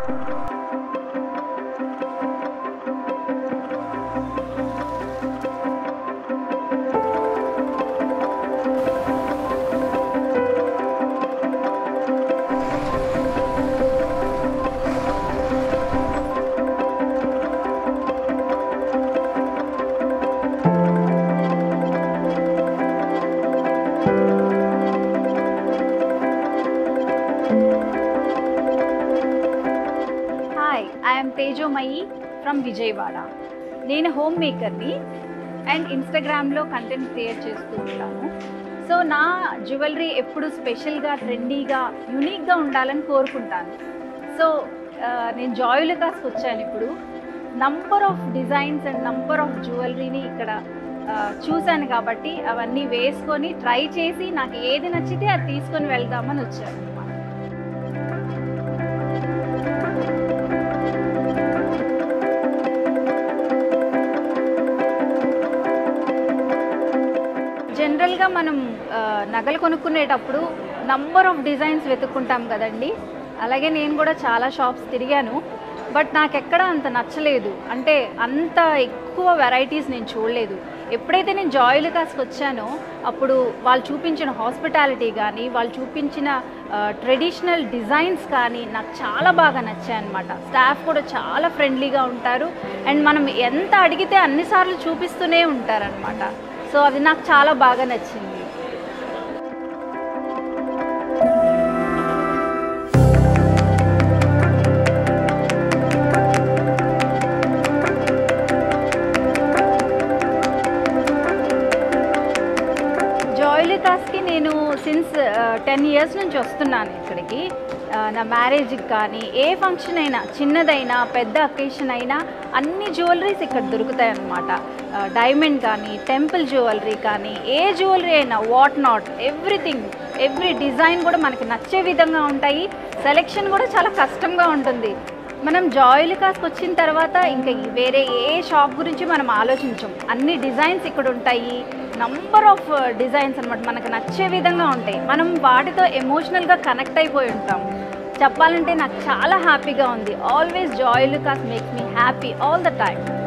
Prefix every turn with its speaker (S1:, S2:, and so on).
S1: hi I'm Tejomayi from Vijayawada నేను home మేకర్ని and ఇన్స్టాగ్రామ్లో కంటెంట్ క్రియేట్ చేస్తూ ఉంటాను సో నా జ్యువెలరీ ఎప్పుడు స్పెషల్గా ట్రెండీగా యునిక్గా ఉండాలని కోరుకుంటాను సో ఆ, నేను జాయులకాస్కి వచ్చాను ఇప్పుడు number of designs and number of జ్యువెలరీని ఇక్కడ ఆ, చూశాను కాబట్టి అవన్నీ వేసుకొని ట్రై చేసి నాకు ఏది నచ్చితే అది తీసుకొని వెళ్దామని వచ్చాను అన్నమాట జనరల్గా మనం ఆ, నగలు కొనుక్కునేటప్పుడు నంబర్ ఆఫ్ డిజైన్స్ వెతుక్కుంటాం కదండి అలాగే నేను కూడా చాలా షాప్స్ తిరిగాను బట్ నాకు ఎక్కడ అంత నచ్చలేదు అంటే అంత ఎక్కువ వెరైటీస్ నేను చూడలేదు ఎప్పుడైతే నేను జాయిలుకాస్కి వచ్చానో అప్పుడు వాళ్ళు చూపించిన హాస్పిటాలిటీ కానీ వాళ్ళు చూపించిన ట్రెడిషనల్ డిజైన్స్ కానీ నాకు చాలా బాగా నచ్చాయి అనమాట స్టాఫ్ కూడా చాలా ఫ్రెండ్లీగా ఉంటారు అండ్ మనం ఎంత అడిగితే అన్నిసార్లు చూపిస్తూనే ఉంటారనమాట సో అది నాకు చాలా బాగా నచ్చింది జాయిలికాస్కి నేను సిన్స్ టెన్ ఇయర్స్ నుంచి వస్తున్నాను ఇక్కడికి ఆ, నా మ్యారేజ్కి కానీ ఏ ఫంక్షన్ అయినా చిన్నదైనా పెద్ద అకేషన్ అయినా అన్ని జ్యువెలరీస్ ఇక్కడ దొరుకుతాయి అన్నమాట డైమండ్ కానీ టెంపుల్ జ్యువెలరీ కానీ ఏ జ్యువెలరీ అయినా what not everything every design కూడా మనకి నచ్చే విధంగా ఉంటాయి సెలెక్షన్ కూడా చాలా కష్టంగా ఉంటుంది మనం జాయిలికాస్కి వచ్చిన తర్వాత ఇంకా ఈ వేరే ఏ షాప్ గురించి మనం ఆలోచించం అన్ని డిజైన్స్ ఇక్కడ ఉంటాయి నంబర్ ఆఫ్ డిజైన్స్ అనమాట మనకు నచ్చే విధంగా ఉంటాయి మనం వాటితో ఎమోషనల్గా కనెక్ట్ అయిపోయి ఉంటాం చెప్పాలంటే నాకు చాలా హ్యాపీగా ఉంది always Joyalukkas makes me happy all the time